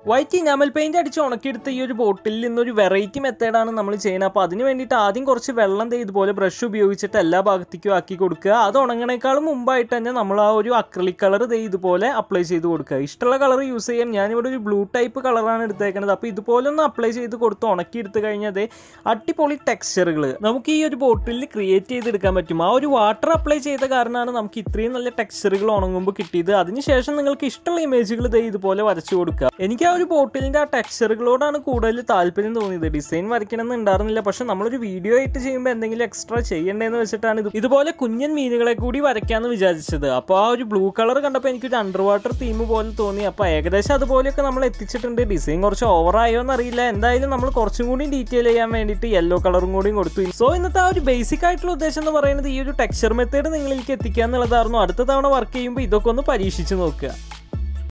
white enamel paint അടിച്ച് ഉണക്കിയെടുത്ത ഈ ഒരു ബോട്ടിൽ നിന്നൊരു വെറൈറ്റി മെത്തേഡാണ് നമ്മൾ ചെയ്യുന്നത് അപ്പോൾ അതിന് വേണ്ടിയിട്ട് ആദ്യം കുറച്ച് വെള്ളം ദേ ഇതുപോലെ ബ്രഷ് ഉപയോഗിച്ചിട്ട് എല്ലാ ഭാഗത്തേക്കും ആക്കി കൊടുക്കുക അത് ഉണങ്ങണേക്കാളും മുമ്പായിട്ട് തന്നെ നമ്മൾ ആ ഒരു അക്രലിക് കളർ ദേ ഇതുപോലെ അപ്ലൈ ചെയ്ത് കൊടുക്കുക ഇഷ്ടമുള്ള കളർ യൂസ് ചെയ്യാം ഞാനിവിടെ ഒരു ബ്ലൂ ടൈപ്പ് കളറാണ് എടുത്തേക്കുന്നത് അപ്പോൾ ഇതുപോലെ ഒന്ന് അപ്ലൈ ചെയ്ത് കൊടുത്ത് ഉണക്കി എടുത്തു കഴിഞ്ഞാൽ ദേ അടിപൊളി ടെക്സ്ചറുകൾ നമുക്ക് ഈ ഒരു ബോട്ടിൽ ക്രിയേറ്റ് ചെയ്തെടുക്കാൻ പറ്റും ആ ഒരു വാട്ടർ അപ്ലൈ ചെയ്ത കാരണമാണ് നമുക്ക് ഇത്രയും നല്ല ടെക്സ്ചറുകൾ ഉണങ്ങുമ്പോൾ കിട്ടിയത് അതിനുശേഷം നിങ്ങൾക്ക് ഇഷ്ടമുള്ള ഇമേജുകൾ ദേ ഇതുപോലെ വരച്ചു കൊടുക്കുക എനിക്ക് ആ ഒരു ബോട്ടിലിന്റെ ആ ടെക്സ്ചറുകളോടാണ് കൂടുതൽ താല്പര്യം തോന്നിയത് ഡിസൈൻ വരയ്ക്കണമെന്ന് ഉണ്ടായിരുന്നില്ല പക്ഷെ നമ്മളൊരു വീഡിയോ ആയിട്ട് ചെയ്യുമ്പോൾ എന്തെങ്കിലും എക്സ്ട്രാ ചെയ്യണ്ടേന്ന് വെച്ചിട്ടാണ് ഇത് ഇതുപോലെ കുഞ്ഞൻ മീനുകളെ കൂടി വരയ്ക്കാന്ന് വിചാരിച്ചത് അപ്പോൾ ആ ഒരു ബ്ലൂ കളർ കണ്ടപ്പോൾ എനിക്കൊരു അണ്ടർ വാട്ടർ തീം പോലെ തോന്നി അപ്പോൾ ഏകദേശം അതുപോലെയൊക്കെ നമ്മൾ എത്തിച്ചിട്ടുണ്ട് ഡിസൈൻ കുറച്ച് ഓവറായോ എന്നറിയില്ല എന്തായാലും നമ്മൾ കുറച്ചും കൂടി ഡീറ്റെയിൽ ചെയ്യാൻ വേണ്ടിയിട്ട് യെല്ലോ കളറും കൂടിയും കൊടുത്തു സോ ഇന്നത്തെ ആ ഒരു ബേസിക് ആയിട്ടുള്ള ഉദ്ദേശം എന്ന് പറയുന്നത് ഈ ഒരു ടെക്സ്ചർ മെത്തേഡ് നിങ്ങളിലേക്ക് എത്തിക്കുക എന്നുള്ളതായിരുന്നു അടുത്ത തവണ വർക്ക് ചെയ്യുമ്പോൾ ഇതൊക്കെ ഒന്ന് പരീക്ഷിച്ച് നോക്കുക